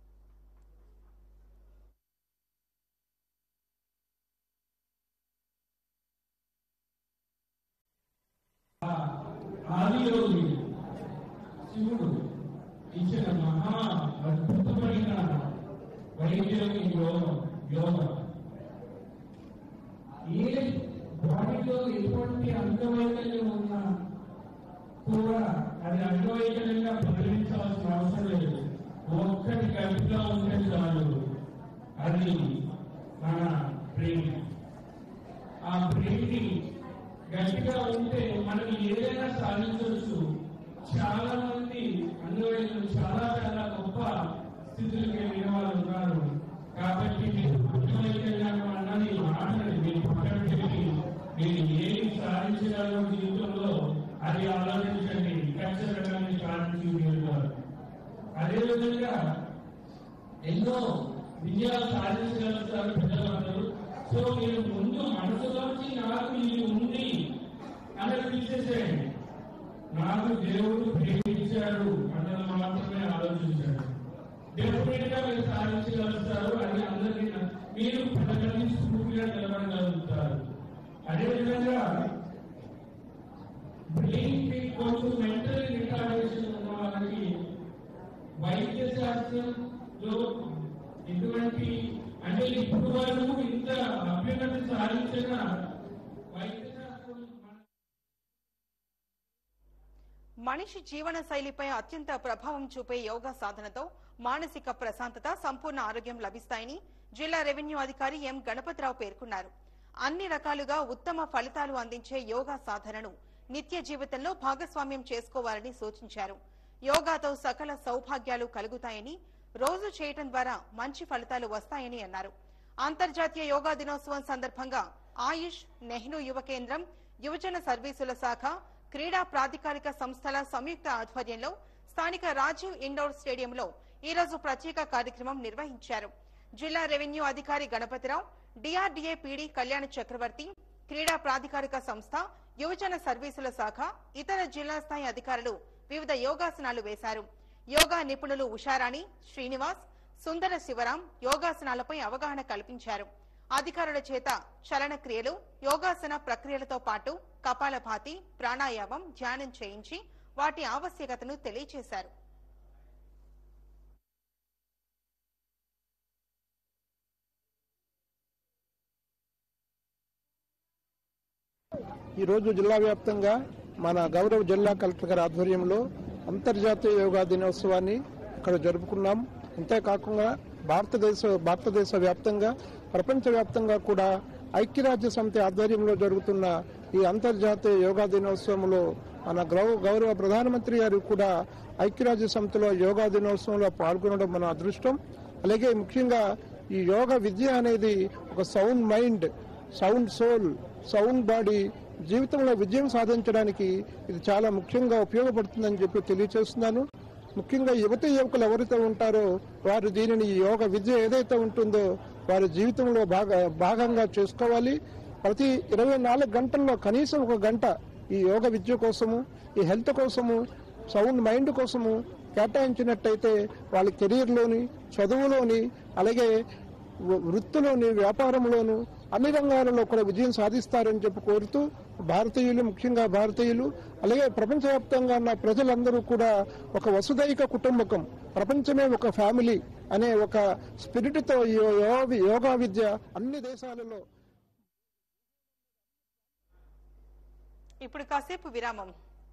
ఆదియోగి శివుడు ఇచ్చిన మహా అద్భుతమైన వైద్యం ఈ యోగం యోగం ఏ బాడీలో ఎటువంటి అంగవైకల్యం ఉన్నా కూడా అది అంగవైకల్యంగా పరిగణించాల్సిన అవసరం లేదు ఒక్కటి గట్టిగా ఉంటే చాలు అది మన బ్రెయిన్ ఆ బ్రెయిన్ గట్టిగా ఉంటే మనం ఏదైనా సాధించవచ్చు చాలా మంది అంగవైకల్యం చాలా చాలా గొప్ప స్థితికి వెళ్ళిన వాళ్ళు ఉన్నారు కాబట్టి మీరు అంగవైకల్యం అన్నది మాటని మీరు పక్కన పెట్టి మీరు ఏమి సాధించగలరో జీవితంలో అది ఆలోచించండి ఖచ్చితంగా మీరు సాధించి మీరు అదేవిధంగా ఎన్నో విజయాలు సాధించగలుగుతారు పిల్లలందరూ సో మీరు ముందు మనసులోంచి నాకు ఇది ఉంది అని తీసేసేయండి నాకు దేవుడు ప్రేమించాడు అన్నది మాత్రమే ఆలోచించాడు డెఫినెట్ గా మీరు సాధించగలుగుతారు అది అందరికీ న- మీరు పదకొండు స్ఫూర్తిగా నిలబడగలుగుతారు అదేవిధంగా బ్రెయిన్ కి కొంచెం మెంటల్ రిటార్డేషన్ ఉన్న వాళ్ళకి వైద్య శాస్త్రంలో ఇటువంటి అంటే ఇప్పుడు వరకు ఇంత అభ్యున్నతి సాధించిన వైద్య శాస్త్రం మనిషి జీవన శైలిపై అత్యంత ప్రభావం చూపే యోగా సాధనతో మానసిక ప్రశాంతత సంపూర్ణ ఆరోగ్యం లభిస్తాయని జిల్లా రెవెన్యూ అధికారి ఎం గణపతిరావు పేర్కొన్నారు అన్ని రకాలుగా ఉత్తమ ఫలితాలు అందించే యోగా సాధనను నిత్య జీవితంలో భాగస్వామ్యం చేసుకోవాలని సూచించారు యోగాతో సకల సౌభాగ్యాలు కలుగుతాయని రోజు చేయటం ద్వారా మంచి ఫలితాలు వస్తాయని అన్నారు అంతర్జాతీయ యోగా దినోత్సవం సందర్భంగా ఆయుష్ నెహ్రూ యువ కేంద్రం యువజన సర్వీసుల శాఖ క్రీడా ప్రాధికారిక సంస్థల సంయుక్త ఆధ్వర్యంలో స్థానిక రాజీవ్ ఇండోర్ స్టేడియంలో ఈ రోజు ప్రత్యేక కార్యక్రమం నిర్వహించారు జిల్లా రెవెన్యూ అధికారి గణపతిరావు డిఆర్డీఏ పీడీ కళ్యాణ్ చక్రవర్తి క్రీడా ప్రాధికారిక సంస్థ యువజన సర్వీసుల శాఖ ఇతర జిల్లా స్థాయి అధికారులు వివిధ యోగాసనాలు వేశారు యోగా నిపుణులు ఉషారాణి శ్రీనివాస్ సుందర శివరాం యోగాసనాలపై అవగాహన కల్పించారు అధికారుల చేత చలన క్రియలు యోగాసన ప్రక్రియలతో పాటు కపాలభాతి ప్రాణాయామం ధ్యానం చేయించి వాటి ఆవశ్యకతను తెలియజేశారు ఈరోజు జిల్లా వ్యాప్తంగా మన గౌరవ జిల్లా కలెక్టర్ గారి ఆధ్వర్యంలో అంతర్జాతీయ యోగా దినోత్సవాన్ని ఇక్కడ జరుపుకున్నాం అంతేకాకుండా భారతదేశ భారతదేశ వ్యాప్తంగా ప్రపంచ వ్యాప్తంగా కూడా ఐక్యరాజ్య సమితి ఆధ్వర్యంలో జరుగుతున్న ఈ అంతర్జాతీయ యోగా దినోత్సవంలో మన గౌరవ గౌరవ ప్రధానమంత్రి గారు కూడా ఐక్యరాజ్య సమితిలో యోగా దినోత్సవంలో పాల్గొనడం మన అదృష్టం అలాగే ముఖ్యంగా ఈ యోగా విద్య అనేది ఒక sound mind sound soul sound body జీవితంలో విజయం సాధించడానికి ఇది చాలా ముఖ్యంగా ఉపయోగపడుతుందని చెప్పి తెలియజేస్తున్నాను ముఖ్యంగా యువత యువకులు ఎవరైతే ఉంటారో వారు దీనిని ఈ యోగ విద్య ఏదైతే ఉంటుందో వారి జీవితంలో భాగ భాగంగా చేసుకోవాలి ప్రతి ఇరవై నాలుగు గంటల్లో కనీసం ఒక గంట ఈ యోగ విద్య కోసము ఈ హెల్త్ కోసము సౌండ్ మైండ్ కోసము కేటాయించినట్టయితే వాళ్ళ కెరీర్లోని చదువులోని అలాగే వృ- వృత్తిలోని వ్యాపారంలోను అన్ని రంగాలలో కూడా విజయం సాధిస్తారని చెప్పి కోరుతూ భారతీయులు ముఖ్యంగా భారతీయులు అలాగే ప్రపంచవ్యాప్తంగా ఉన్న ప్రజలందరూ కూడా ఒక వసుదైక కుటుంబకం ప్రపంచమే ఒక ఫ్యామిలీ అనే ఒక స్పిరిట్తో ఈ యో- యోగా విద్య అన్ని దేశాలలో ఇప్పుడు కాసేపు విరామం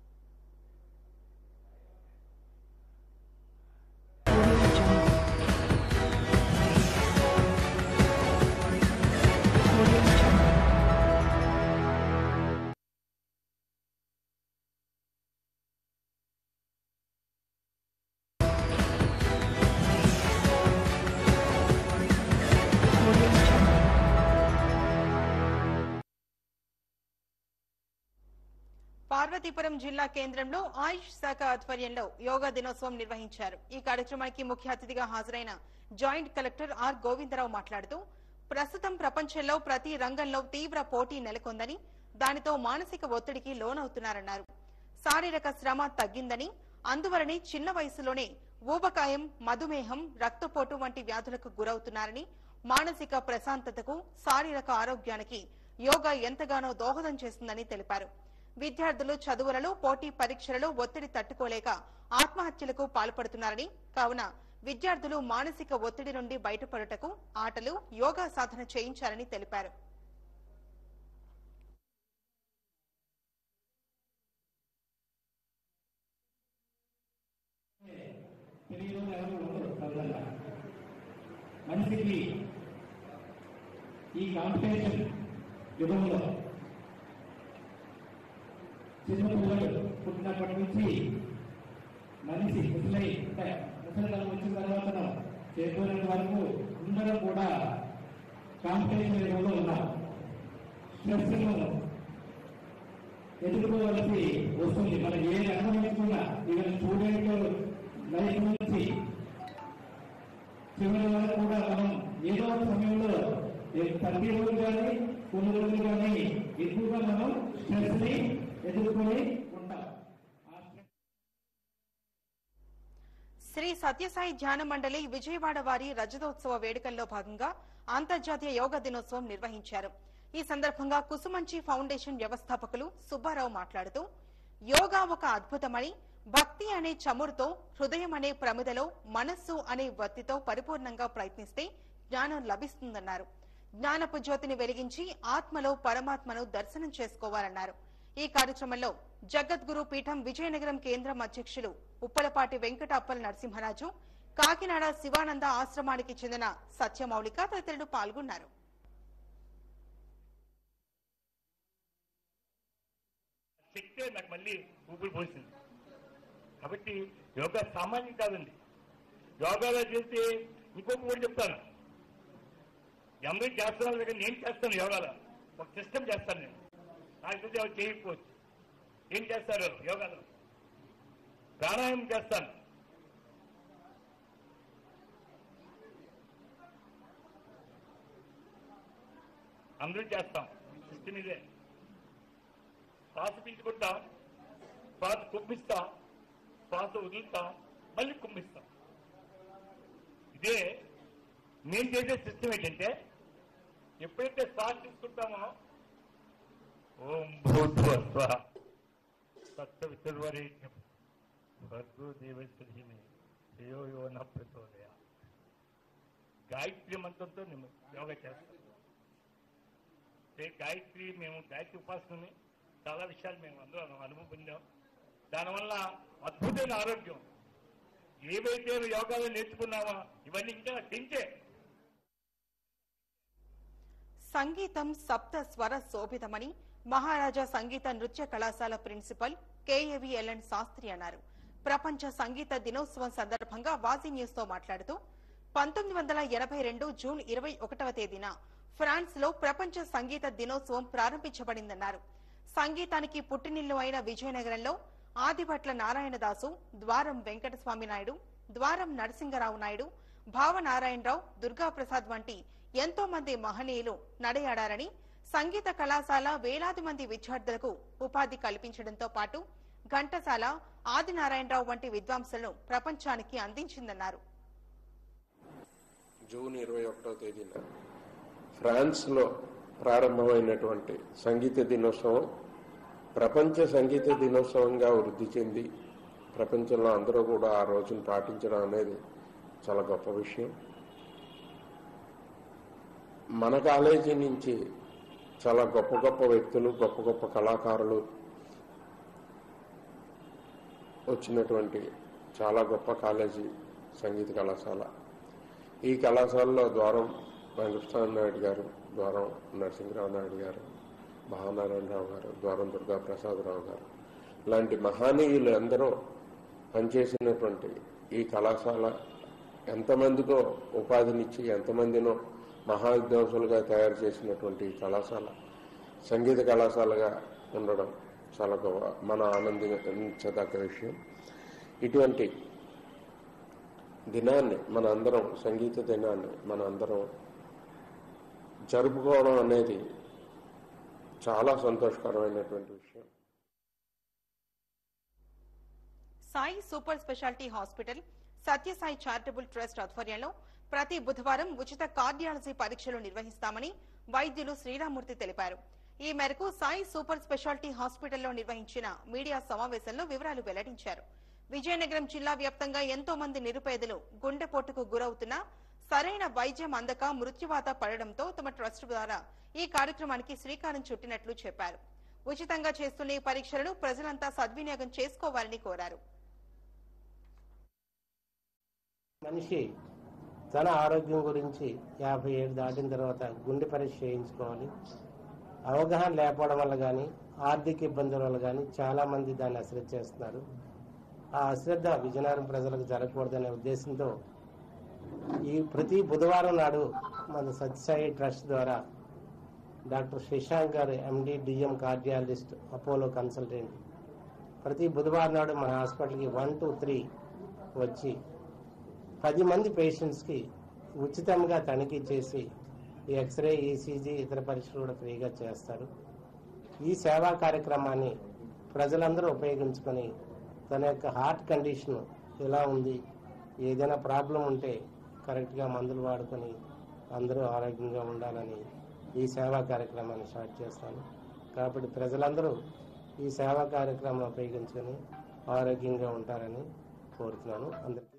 పార్వతీపురం జిల్లా కేంద్రంలో ఆయుష్ శాఖ ఆధ్వర్యంలో యోగా దినోత్సవం నిర్వహించారు ఈ కార్యక్రమానికి ముఖ్య అతిథిగా హాజరైన జాయింట్ కలెక్టర్ ఆర్ గోవిందరావు మాట్లాడుతూ ప్రస్తుతం ప్రపంచంలో ప్రతి రంగంలో తీవ్ర పోటీ నెలకొందని దానితో మానసిక ఒత్తిడికి లోనవుతున్నారన్నారు శారీరక శ్రమ తగ్గిందని అందువలనే చిన్న వయసులోనే ఊబకాయం మధుమేహం రక్తపోటు వంటి వ్యాధులకు గురవుతున్నారని మానసిక ప్రశాంతతకు శారీరక ఆరోగ్యానికి యోగా ఎంతగానో దోహదం చేస్తుందని తెలిపారు విద్యార్థులు చదువులలో పోటీ పరీక్షలలో ఒత్తిడి తట్టుకోలేక ఆత్మహత్యలకు పాల్పడుతున్నారని కావున విద్యార్థులు మానసిక ఒత్తిడి నుండి బయటపడుటకు ఆటలు యోగా సాధన చేయించాలని తెలిపారు తెలియని ఎవరు ఉండరు ప్రజల్లో మనిషికి ఈ కాంపిటీషన్ యుగంలో చిన్న పిల్లలు పుట్టినప్పటి నుంచి మనిషి ముసలై అంటే ముసలితనం వచ్చిన తర్వాత చేరుకునేంత వరకు అందరం కూడా కాంపిటీషన్ యుగంలో ఉన్నాం స్ట్రెస్ ఎదుర్కోవలసి వస్తుంది మనం ఏ రంగం ఎంచుకున్నా ఈవెన్ స్టూడెంట్ లైఫ్ నుంచి చివరి వరకు కూడా మనం ఏదో ఒక సమయంలో ఏ- ప్రతి రోజు కానీ కొన్ని రోజులు కానీ ఎక్కువగా మనం స్ట్రెస్ ని ఎదుర్కొని ఉంటాం ఆ stress శ్రీ సత్యసాయి ధ్యాన మండలి విజయవాడ వారి రజతోత్సవ వేడుకల్లో భాగంగా అంతర్జాతీయ యోగా దినోత్సవం నిర్వహించారు ఈ సందర్భంగా కుసుమంచి ఫౌండేషన్ వ్యవస్థాపకులు సుబ్బారావు మాట్లాడుతూ యోగా ఒక అద్భుతమని భక్తి అనే చమురుతో హృదయం అనే ప్రమిదలో మనస్సు అనే వత్తితో పరిపూర్ణంగా ప్రయత్నిస్తే జ్ఞానం లభిస్తుందన్నారు జ్ఞానపు జ్యోతిని వెలిగించి ఆత్మలో పరమాత్మను దర్శనం చేసుకోవాలన్నారు ఈ కార్యక్రమంలో జగద్గురు పీఠం విజయనగరం కేంద్రం అధ్యక్షులు ఉప్పలపాటి వెంకట అప్పల నరసింహరాజు కాకినాడ శివానంద ఆశ్రమానికి చెందిన సత్యమౌళిక తదితరులు పాల్గొన్నారు శక్తే నాకు మళ్ళీ ఊపిరి పోసింది కాబట్టి యోగా సామాన్యం కాదండి యోగాలో చేస్తే ఇంకొక కూడా చెప్తాను అందరూ చేస్తున్నారు దగ్గర నేను చేస్తాను యోగాలో ఒక సిస్టమ్ చేస్తాను నేను నాకు తెలిసి ఎవరు చేయకపోవచ్చు ఏం చేస్తారు యోగాలో ప్రాణాయామం చేస్తాను అందరూ చేస్తాం సిస్టమ్ ఇదే శ్వాస పీల్చుకుంటాం శ్వాస కుమ్మిస్తాం శ్వాస వదులుతాం మళ్ళీ కుమ్మిస్తాం ఇదే నేను చేసే సిస్టమ్ ఏంటంటే ఎప్పుడైతే శ్వాస తీసుకుంటామో ఓం భూత్వస్వ సత్య వితుర్వరేణ్యం భర్గో దేవశ్రీమి శ్రేయో యోన ప్రచోదయ గాయత్రి మంత్రంతో నేను యోగా చేస్తాను అంటే గాయత్రి మేము గాయత్రి ఉపాసనని చాలా విషయాలు మేము అందరం అనుభవం పొందాం దానివల్ల అద్భుతమైన ఆరోగ్యం ఏవైతే యోగాలో నేర్చుకున్నామో ఇవన్నీ ఇంకా పెంచే సంగీతం సప్త స్వర శోభితమని మహారాజా సంగీత నృత్య కళాశాల ప్రిన్సిపల్ కేఏవిఎల్ఎన్ శాస్త్రి అన్నారు ప్రపంచ సంగీత దినోత్సవం సందర్భంగా వాజీ న్యూస్ తో మాట్లాడుతూ పంతొమ్మిది వందల ఎనభై రెండు జూన్ ఇరవై ఒకటవ తేదీన ఫ్రాన్స్ లో ప్రపంచ సంగీత దినోత్సవం ప్రారంభించబడిందన్నారు సంగీతానికి పుట్టినిల్లు అయిన విజయనగరంలో ఆదిభట్ల నారాయణదాసు ద్వారం వెంకటస్వామి నాయుడు ద్వారం నరసింగరావు నాయుడు భావనారాయణరావు దుర్గాప్రసాద్ వంటి ఎంతో మంది మహనీయులు నడయాడారని సంగీత కళాశాల వేలాది మంది విద్యార్థులకు ఉపాధి కల్పించడంతో పాటు ఘంటసాల ఆదినారాయణరావు వంటి విద్వాంసులను ప్రపంచానికి అందించిందన్నారు జూన్ ఇరవై ఒకటో తేదీన ఫ్రాన్స్లో ప్రారంభమైనటువంటి సంగీత దినోత్సవం ప్రపంచ సంగీత దినోత్సవంగా వృద్ధి చెంది ప్రపంచంలో అందరూ కూడా ఆ రోజును పాటించడం అనేది చాలా గొప్ప విషయం మన కాలేజీ నుంచి చాలా గొప్ప గొప్ప వ్యక్తులు గొప్ప గొప్ప కళాకారులు వచ్చినటువంటి చాలా గొప్ప కాలేజీ సంగీత కళాశాల ఈ కళాశాలలో ద్వారం వెంకటస్వామి నాయుడు గారు ద్వారం నరసింహరావు నాయుడు గారు భావనారాయణరావు గారు ద్వారం దుర్గా ప్రసాదరావు గారు ఇలాంటి మహనీయులు ఎందరో పనిచేసినటువంటి ఈ కళాశాల ఎంతమందికో ఉపాధినిచ్చి ఎంతమందినో మహా విద్వాంసులుగా తయారు చేసినటువంటి ఈ కళాశాల సంగీత కళాశాలగా ఉండడం చాలా గొప్ప మన ఆనందించదగ్గ విషయం ఇటువంటి దినాన్ని మన అందరం సంగీత దినాన్ని మన అందరం జరుపుకోవడం అనేది చాలా సంతోషకరమైనటువంటి విషయం Sai super speciality hospital Sathya Sai charitable trust ఆధ్వర్యంలో ప్రతి బుధవారం ఉచిత కార్డియాలజీ పరీక్షలు నిర్వహిస్తామని వైద్యులు శ్రీరామూర్తి తెలిపారు ఈ మేరకు సాయి సూపర్ స్పెషాలిటీ హాస్పిటల్లో నిర్వహించిన మీడియా సమావేశంలో వివరాలు వెల్లడించారు విజయనగరం జిల్లా వ్యాప్తంగా ఎంతో మంది నిరుపేదలు గుండెపోటుకు గురవుతున్నా సరైన వైద్యం అందక మృత్యువాత పడడంతో తమ ట్రస్ట్ ద్వారా ఈ కార్యక్రమానికి శ్రీకారం చుట్టినట్లు చెప్పారు ఉచితంగా చేస్తున్న ఈ పరీక్షలను ప్రజలంతా సద్వినియోగం చేసుకోవాలని కోరారు మనిషి తన ఆరోగ్యం గురించి యాభై ఏళ్ళు దాటిన తర్వాత గుండె పరీక్ష చేయించుకోవాలి అవగాహన లేకపోవడం వల్ల కానీ ఆర్థిక ఇబ్బందుల వల్ల కానీ చాలామంది దాన్ని అశ్రద్ధ చేస్తున్నారు ఆ అశ్రద్ధ విజయనగరం ప్రజలకు జరగకూడదనే ఉద్దేశంతో ఈ ప్రతి బుధవారం నాడు మన సత్యసాయి ట్రస్ట్ ద్వారా doctor Shashank garu MD DM cardiologist Apollo consultant ప్రతి బుధవారం నాడు మన హాస్పిటల్కి వన్ టూ త్రీ వచ్చి పది మంది పేషెంట్స్కి ఉచితంగా తనిఖీ చేసి ఈ ఎక్స్రే ఈసీజీ ఇతర పరీక్షలు కూడా ఫ్రీగా చేస్తారు ఈ సేవా కార్యక్రమాన్ని ప్రజలందరూ ఉపయోగించుకొని తన యొక్క హార్ట్ కండిషన్ ఎలా ఉంది ఏదైనా ప్రాబ్లం ఉంటే కరెక్ట్గా మందులు వాడుకొని అందరూ ఆరోగ్యంగా ఉండాలని ఈ సేవా కార్యక్రమాన్ని స్టార్ట్ చేస్తాను కాబట్టి ప్రజలందరూ ఈ సేవా కార్యక్రమం ఉపయోగించుకొని ఆరోగ్యంగా ఉంటారని కోరుతున్నాను అందరికీ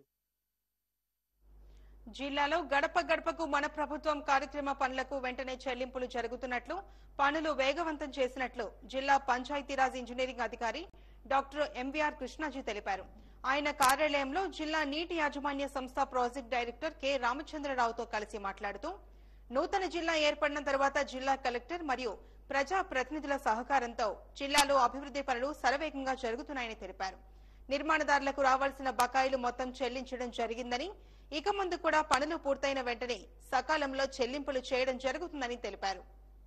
జిల్లాలో గడప గడపకు మన ప్రభుత్వం కార్యక్రమ పనులకు వెంటనే చెల్లింపులు జరుగుతున్నట్లు పనులు వేగవంతం చేసినట్లు జిల్లా పంచాయతీరాజ్ ఇంజనీరింగ్ అధికారి డాక్టర్ ఎంవీఆర్ కృష్ణాజీ తెలిపారు ఆయన కార్యాలయంలో జిల్లా నీటి యాజమాన్య సంస్థ ప్రాజెక్ట్ డైరెక్టర్ కె రామచంద్రరావుతో కలిసి మాట్లాడుతూ నూతన జిల్లా ఏర్పడిన తర్వాత జిల్లా కలెక్టర్ మరియు ప్రజా ప్రతినిధుల సహకారంతో జిల్లాలో అభివృద్ది పనులు శరవేగంగా జరుగుతున్నాయని తెలిపారు నిర్మాణదారులకు రావాల్సిన బకాయిలు మొత్తం చెల్లించడం జరిగిందని ఇక ముందు కూడా పనులు పూర్తయిన వెంటనే సకాలంలో చెల్లింపులు చేయడం జరుగుతుందని తెలిపారు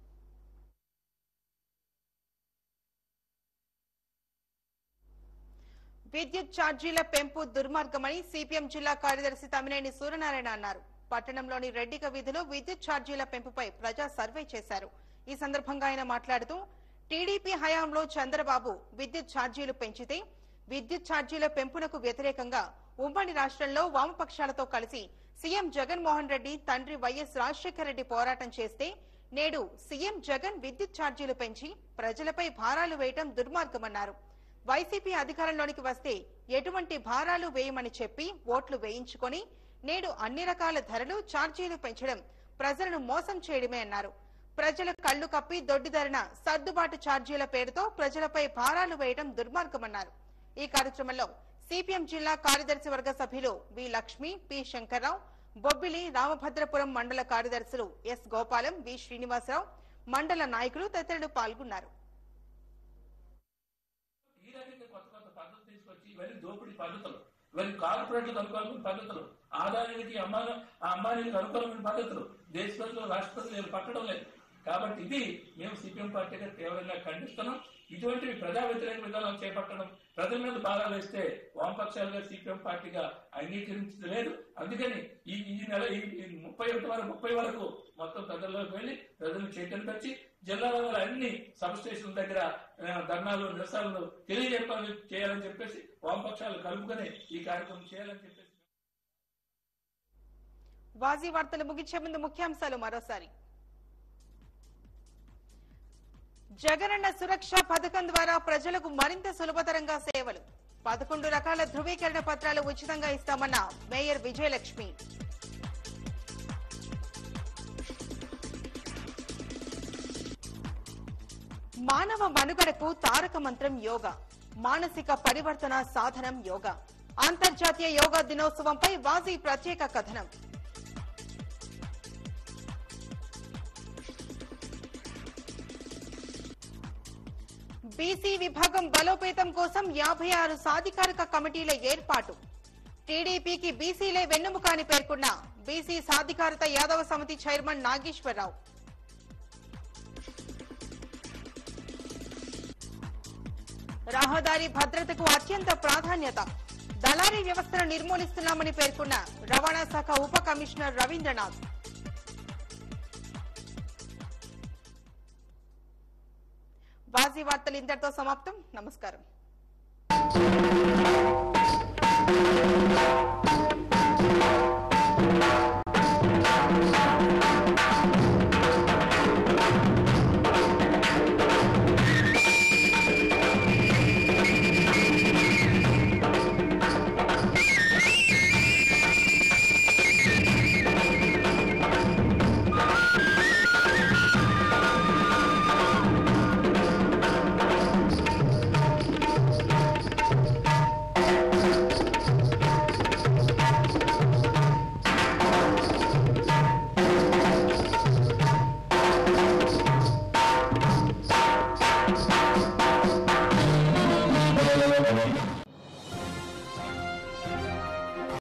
విద్యుత్ ఛార్జీల పెంపు దుర్మార్గమని సిపిఎం జిల్లా కార్యదర్శి తమ్మినేని సూర్యనారాయణ అన్నారు పట్టణంలోని రెడ్డిక వీధిలో విద్యుత్ ఛార్జీల పెంపుపై ప్రజా సర్వే చేశారు ఈ సందర్భంగా ఆయన మాట్లాడుతూ టీడీపీ హయాంలో చంద్రబాబు విద్యుత్ ఛార్జీలు పెంచితే విద్యుత్ ఛార్జీల పెంపునకు వ్యతిరేకంగా ఉమ్మడి రాష్ట్రంలో వామపక్షాలతో కలిసి సీఎం జగన్మోహన్ రెడ్డి తండ్రి వైఎస్ రాజశేఖర రెడ్డి పోరాటం చేస్తే నేడు సీఎం జగన్ విద్యుత్ ఛార్జీలు పెంచి ప్రజలపై భారాలు వేయటం దుర్మార్గమన్నారు వైసీపీ అధికారంలోనికి వస్తే ఎటువంటి భారాలు వేయమని చెప్పి ఓట్లు వేయించుకొని నేడు అన్ని రకాల ధరలు ఛార్జీలు పెంచడం ప్రజలను మోసం చేయడమే అన్నారు ప్రజల కళ్లు కప్పి దొడ్డిధరణ సర్దుబాటు ఛార్జీల పేరుతో ప్రజలపై భారాలు వేయడం దుర్మార్గమన్నారు ఈ కార్యక్రమంలో సిపిఎం జిల్లా కార్యదర్శి వర్గ సభ్యులు వి లక్ష్మి పి శంకర్రావు బొబ్బిలి రామభద్రపురం మండల కార్యదర్శులు ఎస్ గోపాలం వి శ్రీనివాసరావు మండల నాయకులు తదితరులు పాల్గొన్నారు ఈ రకంగా కొత్త కొత్త పద్ధతులు తీసుకొచ్చి ఇవన్నీ దోపిడీ పద్ధతులు ఇవన్నీ కార్పొరేట్లకు అనుకూలమైన పద్ధతులు ఆదాయానికి అమ్మాన ఆ అమ్మాయిలకు అనుకూలమైన పద్ధతులు దేశ ప్రజలు రాష్ట్ర ప్రజలు ఏమి పట్టడం లేదు కాబట్టి ఇది మేము సిపిఎం పార్టీగా తీవ్రంగా ఖండిస్తున్నాం ఇటువంటివి ప్రజా వ్యతిరేక విధానాలు చేపట్టడం ప్రజల మీద బాగా వేస్తే వామపక్షాలుగా సిపిఎం పార్టీగా అంగీకరించలేదు అందుకని ఈ ఈ నెల ఈ ఈ ముప్పై ఒకటి వరకు ముప్పై వరకు మొత్తం ప్రజల్లోకి వెళ్ళి ప్రజలను చైతన్యపరిచి జిల్లాల వారి అన్ని సబ్ స్టేషన్ల దగ్గర ఆ, ధర్నాలు నిరసనలు తెలియజెప్పాలని చేయాలని చెప్పేసి వామపక్షాలు కలుపుకొని ఈ కార్యక్రమం చేయాలని చెప్పేసి వాజీ వార్తలు ముగించే ముందు ముఖ్యాంశాలు మరోసారి జగనన్న సురక్ష పథకం ద్వారా ప్రజలకు మరింత సులభతరంగా సేవలు పదకొండు రకాల ధృవీకరణ పత్రాలు ఉచితంగా ఇస్తామన్న మేయర్ విజయలక్ష్మి మానవ మనుగడకు తారక మంత్రం యోగా మానసిక పరివర్తన సాధనం యోగా అంతర్జాతీయ యోగా దినోత్సవంపై వాజీ ప్రత్యేక కథనం బీసీ విభాగం బలోపేతం కోసం యాభై ఆరు సాధికారిక కమిటీల ఏర్పాటు టీడీపీకి బీసీలే వెన్నెముక అని పేర్కొన్న బీసీ సాధికారత యాదవ సమితి చైర్మన్ నాగేశ్వరరావు రహదారి భద్రతకు అత్యంత ప్రాధాన్యత దళారీ వ్యవస్థను నిర్మూలిస్తున్నామని పేర్కొన్న రవాణా శాఖ ఉప కమిషనర్ రవీంద్రనాథ్ వాజీ వార్తలు ఇంతటితో సమాప్తం నమస్కారం